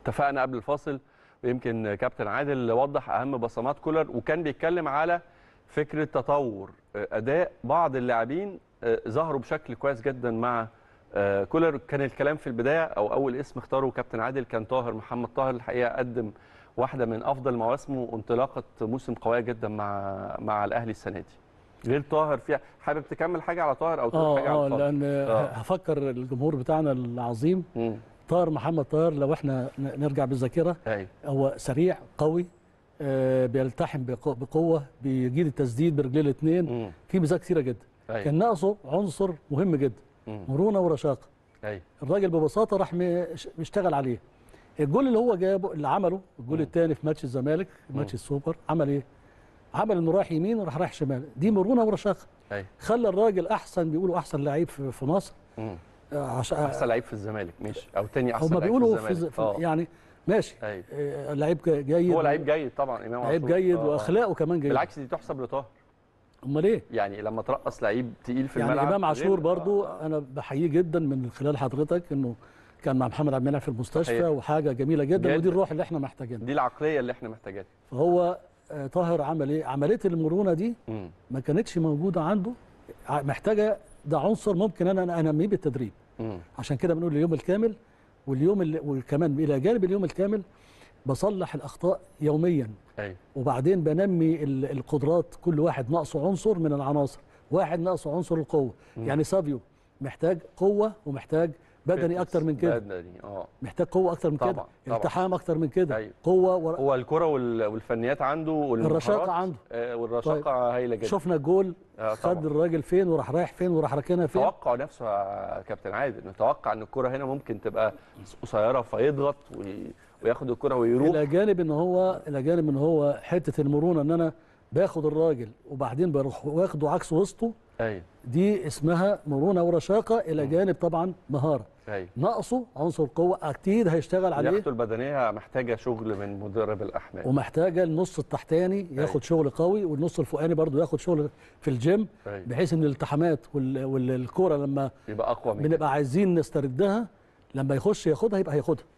اتفقنا قبل الفاصل ويمكن كابتن عادل وضح اهم بصمات كولر وكان بيتكلم على فكره تطور اداء بعض اللاعبين ظهروا بشكل كويس جدا مع كولر كان الكلام في البدايه او اول اسم اختاره كابتن عادل كان طاهر محمد طاهر الحقيقه قدم واحده من افضل مواسمه وانطلاقه موسم قويه جدا مع مع الاهلي السنه دي غير طاهر فيها حابب تكمل حاجه على طاهر او تقول حاجه اه على اه طاهر لان آه. هفكر الجمهور بتاعنا العظيم مم. طاهر محمد طاهر لو احنا ن- نرجع بالذاكره ايوه هو سريع قوي آه، بيلتحم بقو- بقوه بيجيد التسديد برجليه الاثنين مم. في ميزات كثيره جدا ايوه كان ناقصه عنصر مهم جدا مم. مرونه ورشاقه ايوه الراجل ببساطه راح مش- مشتغل عليه الجول اللي هو جابه اللي عمله الجول مم. الثاني في ماتش الزمالك مم. ماتش السوبر عمل ايه عمل انه رايح يمين وراح رايح شمال دي مرونه ورشاقه ايوه خلى الراجل احسن بيقولوا احسن لعيب في في مصر مم. آه، عشان احسن لعيب في الزمالك ماشي او تاني احسن هم لعيب بيقولوا في في, الزمالك في اه يعني ماشي ايوه آه، لعيب جيد هو لعيب جيد طبعا امام لعيب عاشور. جيد آه، آه. واخلاقه كمان جيد بالعكس دي تحسب لطاهر امال ايه يعني لما ترقص لعيب تقيل في يعني الملعب امام عاشور غير- برضو آه، آه. انا بحييه جدا من خلال حضرتك انه كان مع محمد عبد المنعم في المستشفى صحيح. وحاجه جميله جدا جدا. ودي الروح اللي احنا محتاجينها دي العقليه اللي احنا محتاجينها فهو آه، طاهر عمل ايه عمليه المرونه دي مم. ما كانتش موجوده عنده ع- محتاجه ده عنصر ممكن انا انميه بالتدريب مم. عشان كده بنقول اليوم الكامل واليوم اللي وكمان الى جانب اليوم الكامل بصلح الاخطاء يوميا ايوه وبعدين بنمي ال- القدرات كل واحد ناقصه عنصر من العناصر واحد ناقصه عنصر القوه مم. يعني سافيو محتاج قوه ومحتاج بدني اكتر من كده بدني اه محتاج قوه اكتر من طبعاً، كده طبعاً. التحام اكتر من كده أيوة. قوه ور... هو الكره وال- والفنيات عنده والمهارات الرشاقه عنده آه، والرشاقه هايله جدا شفنا الجول آه، خد طبعاً. الراجل فين وراح رايح فين وراح راكنها فين توقع نفسه يا كابتن عادل نتوقع ان الكره هنا ممكن تبقى قصيره فيضغط وي- وياخد الكره ويروح الى جانب ان هو الى جانب ان هو حته المرونه ان انا باخد الراجل وبعدين بروح واخده عكس وسطه ايوه دي اسمها مرونه ورشاقه الى جانب طبعا مهاره ايوه ناقصه عنصر قوه اكيد هيشتغل عليه لياقته البدنيه محتاجه شغل من مدرب الاحمال ومحتاجه النص التحتاني ياخد شغل قوي والنص الفوقاني برضو ياخد شغل في الجيم أيوة. بحيث ان الالتحامات وال- والكوره لما يبقى اقوى من كده بنبقى عايزين نستردها لما يخش ياخدها يبقى هياخدها